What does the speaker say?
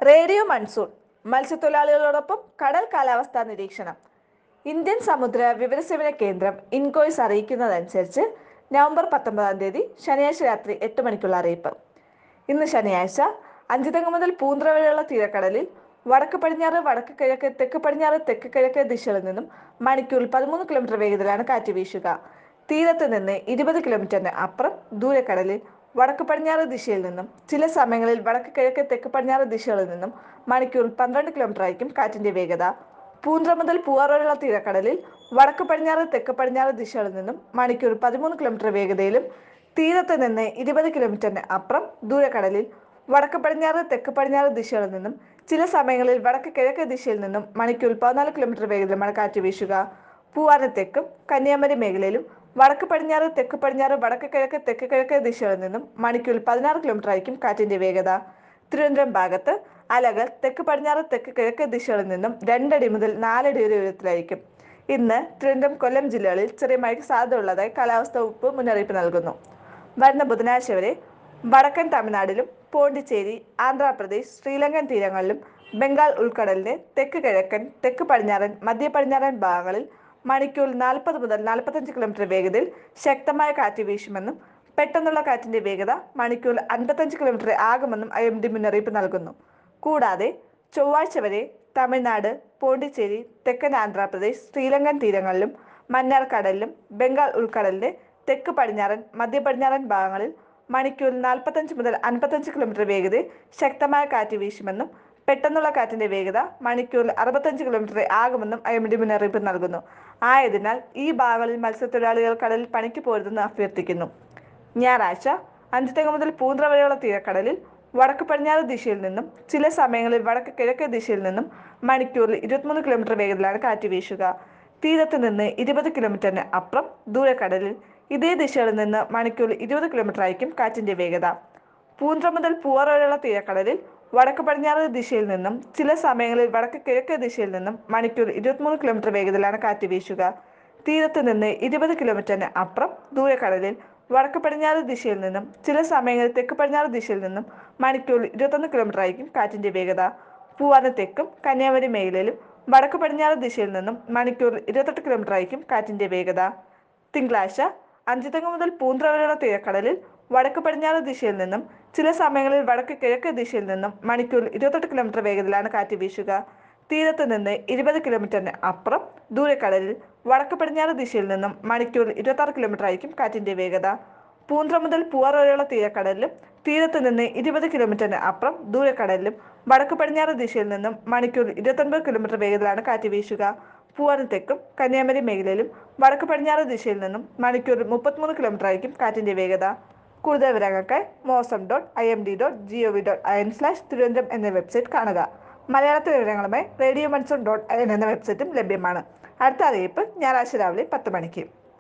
radio monsoon മത്സ്യത്തൊഴിലാളികളോടൊപ്പം കടൽ കാലാവസ്ഥാ നിരീക്ഷണം ഇന്ത്യൻ സമുദ്ര വിവരസേവന കേന്ദ്രം ഇൻകോയ്സ് അറിയിക്കുന്നതനുസരിച്ച് നവംബർ പത്തൊമ്പതാം തീയതി ശനിയാഴ്ച രാത്രി എട്ട് മണിക്കുള്ള അറിയിപ്പ് ഇന്ന് ശനിയാഴ്ച അഞ്ചുതെങ്ങ് മുതൽ പൂന്ത്ര വരെയുള്ള തീരക്കടലിൽ വടക്ക് പടിഞ്ഞാറ് വടക്ക് കിഴക്ക് തെക്ക് പടിഞ്ഞാറ് തെക്ക് കിഴക്ക് ദിശകളിൽ നിന്നും മണിക്കൂറിൽ പതിമൂന്ന് കിലോമീറ്റർ വേഗത്തിലാണ് കാറ്റ് വീശുക തീരത്ത് നിന്ന് ഇരുപത് കിലോമീറ്ററിന് അപ്പുറം ദൂരക്കടലിൽ വടക്ക് പടിഞ്ഞാറ് ദിശയിൽ നിന്നും ചില സമയങ്ങളിൽ വടക്ക് കിഴക്ക് തെക്ക് പടിഞ്ഞാറ് ദിശകളിൽ നിന്നും മണിക്കൂറിൽ പന്ത്രണ്ട് കിലോമീറ്റർ ആയിരിക്കും കാറ്റിന്റെ വേഗത പൂന്ത്ര മുതൽ പൂവാർ വരെയുള്ള തീരക്കടലിൽ വടക്ക് പടിഞ്ഞാറ് തെക്ക് പടിഞ്ഞാറ് ദിശകളിൽ നിന്നും മണിക്കൂറിൽ പതിമൂന്ന് കിലോമീറ്റർ വേഗതയിലും തീരത്ത് നിന്ന് ഇരുപത് കിലോമീറ്ററിന് അപ്പുറം ദൂരക്കടലിൽ വടക്ക് പടിഞ്ഞാറ് തെക്ക് പടിഞ്ഞാറ് ദിശകളിൽ നിന്നും ചില സമയങ്ങളിൽ വടക്ക് കിഴക്ക് ദിശയിൽ നിന്നും മണിക്കൂറിൽ പതിനാല് കിലോമീറ്റർ വേഗതയിലുമാണ് കാറ്റ് വീശുക പൂവാറിന് തെക്കും കന്യാകുമാരി മേഖലയിലും വടക്ക് പടിഞ്ഞാറ് തെക്ക് പടിഞ്ഞാറ് വടക്ക് കിഴക്ക് തെക്ക് കിഴക്ക് ദിശകളിൽ നിന്നും മണിക്കൂറിൽ പതിനാറ് കിലോമീറ്റർ ആയിരിക്കും കാറ്റിന്റെ വേഗത തിരുവനന്തപുരം ഭാഗത്ത് അലകൾ തെക്ക് പടിഞ്ഞാറ് തെക്ക് കിഴക്ക് ദിശകളിൽ നിന്നും രണ്ടടി മുതൽ നാലടി വരെ ഉയരത്തിലായിരിക്കും ഇന്ന് തിരുവനന്തപുരം കൊല്ലം ജില്ലകളിൽ ചെറിയ മഴയ്ക്ക് സാധ്യതയുള്ളതായി കാലാവസ്ഥാ വകുപ്പ് മുന്നറിയിപ്പ് നൽകുന്നു വരുന്ന ബുധനാഴ്ച വരെ വടക്കൻ തമിഴ്നാട്ടിലും പോണ്ടിച്ചേരി ആന്ധ്രാപ്രദേശ് ശ്രീലങ്കൻ തീരങ്ങളിലും ബംഗാൾ ഉൾക്കടലിന്റെ തെക്ക് കിഴക്കൻ തെക്ക് പടിഞ്ഞാറൻ മധ്യ പടിഞ്ഞാറൻ ഭാഗങ്ങളിൽ മണിക്കൂറിൽ നാൽപ്പത് മുതൽ നാൽപ്പത്തഞ്ച് കിലോമീറ്റർ വേഗതയിൽ ശക്തമായ കാറ്റ് വീശുമെന്നും പെട്ടെന്നുള്ള കാറ്റിന്റെ വേഗത മണിക്കൂറിൽ അൻപത്തഞ്ച് കിലോമീറ്റർ ആകുമെന്നും ഐ എം ഡി മുന്നറിയിപ്പ് നൽകുന്നു കൂടാതെ ചൊവ്വാഴ്ച വരെ തമിഴ്നാട് പോണ്ടിച്ചേരി തെക്കൻ ആന്ധ്രാപ്രദേശ് ശ്രീലങ്കൻ തീരങ്ങളിലും മന്നാർ കടലിലും ബംഗാൾ ഉൾക്കടലിന്റെ തെക്ക് പടിഞ്ഞാറൻ മധ്യ പടിഞ്ഞാറൻ ഭാഗങ്ങളിൽ മണിക്കൂറിൽ നാൽപ്പത്തഞ്ച് മുതൽ അൻപത്തഞ്ച് കിലോമീറ്റർ വേഗതയിൽ ശക്തമായ കാറ്റ് വീശുമെന്നും പെട്ടെന്നുള്ള കാറ്റിന്റെ വേഗത മണിക്കൂറിൽ അറുപത്തഞ്ച് കിലോമീറ്റർ ആകുമെന്നും ഐ എം ഡി മുന്നറിയിപ്പ് നൽകുന്നു ആയതിനാൽ ഈ ഭാഗങ്ങളിൽ മത്സ്യത്തൊഴിലാളികൾ കടലിൽ പണിക്ക് പോരുതെന്ന് അഭ്യർത്ഥിക്കുന്നു ഞായറാഴ്ച അഞ്ചുതെങ്ങ് മുതൽ പൂന്ത്ര വരെയുള്ള തീരക്കടലിൽ വടക്ക് പടിഞ്ഞാറ് ദിശയിൽ നിന്നും ചില സമയങ്ങളിൽ വടക്ക് കിഴക്ക് ദിശയിൽ നിന്നും മണിക്കൂറിൽ ഇരുപത്തിമൂന്ന് കിലോമീറ്റർ വേഗത്തിലാണ് കാറ്റ് വീശുക തീരത്ത് നിന്ന് ഇരുപത് കിലോമീറ്ററിന് അപ്പുറം ദൂരക്കടലിൽ ഇതേ ദിശയിൽ നിന്ന് മണിക്കൂറിൽ ഇരുപത് കിലോമീറ്റർ ആയിരിക്കും കാറ്റിന്റെ വേഗത പൂന്ത്ര മുതൽ പൂവാർ വരെയുള്ള തീരക്കടലിൽ വടക്ക് പടിഞ്ഞാറ് ദിശയിൽ നിന്നും ചില സമയങ്ങളിൽ വടക്ക് കിഴക്ക് ദിശയിൽ നിന്നും മണിക്കൂർ ഇരുപത്തിമൂന്ന് കിലോമീറ്റർ വേഗത്തിലാണ് കാറ്റ് വീശുക തീരത്ത് നിന്ന് ഇരുപത് കിലോമീറ്ററിന് അപ്പുറം ദൂരക്കടലിൽ വടക്ക് പടിഞ്ഞാറ് ദിശയിൽ നിന്നും ചില സമയങ്ങളിൽ തെക്ക് പടിഞ്ഞാറ് ദിശയിൽ നിന്നും മണിക്കൂറിൽ ഇരുപത്തൊന്ന് കിലോമീറ്റർ ആയിരിക്കും കാറ്റിന്റെ വേഗത പൂവാറിന് തെക്കും കന്യാകുമാരി മേഖലയിലും വടക്ക് പടിഞ്ഞാറ് ദിശയിൽ നിന്നും മണിക്കൂറിൽ ഇരുപത്തെട്ട് കിലോമീറ്റർ ആയിരിക്കും കാറ്റിന്റെ വേഗത തിങ്കളാഴ്ച അഞ്ചുതെങ്ങ് മുതൽ പൂന്ത്ര വരെയുള്ള തീരക്കടലിൽ വടക്ക് പടിഞ്ഞാറ് ദിശയിൽ നിന്നും ചില സമയങ്ങളിൽ വടക്ക് കിഴക്ക് ദിശയിൽ നിന്നും മണിക്കൂറിൽ ഇരുപത്തെട്ട് കിലോമീറ്റർ വേഗത്തിലാണ് കാറ്റ് വീശുക തീരത്ത് നിന്ന് ഇരുപത് കിലോമീറ്ററിന് അപ്പുറം ദൂരക്കടലിൽ വടക്ക് പടിഞ്ഞാറ് ദിശയിൽ നിന്നും മണിക്കൂറിൽ ഇരുപത്തി കിലോമീറ്റർ ആയിരിക്കും കാറ്റിന്റെ വേഗത പൂന്ത്ര മുതൽ പൂവാർ വരെയുള്ള തീരക്കടലിലും തീരത്ത് നിന്ന് ഇരുപത് കിലോമീറ്ററിന് അപ്പുറം ദൂരക്കടലിലും വടക്ക് പടിഞ്ഞാറ് ദിശയിൽ നിന്നും മണിക്കൂറിൽ ഇരുപത്തൊൻപത് കിലോമീറ്റർ വേഗത്തിലാണ് കാറ്റ് വീശുക പൂവാറിന് തെക്കും കന്യാകുമാരി മേഖലയിലും വടക്ക് പടിഞ്ഞാറ് ദിശയിൽ നിന്നും മണിക്കൂറിൽ മുപ്പത്തിമൂന്ന് കിലോമീറ്റർ ആയിരിക്കും കാറ്റിന്റെ വേഗത കൂടുതൽ വിവരങ്ങൾക്ക് Mausam dot I M D dot G O V dot I N slash Thiruvananthapuram എന്ന വെബ്സൈറ്റ് കാണുക മലയാളത്തിലെ വിവരങ്ങളുമായി radio monsoon dot I N എന്ന വെബ്സൈറ്റും ലഭ്യമാണ് അടുത്ത അറിയിപ്പ് ഞായറാഴ്ച രാവിലെ പത്ത് മണിക്ക്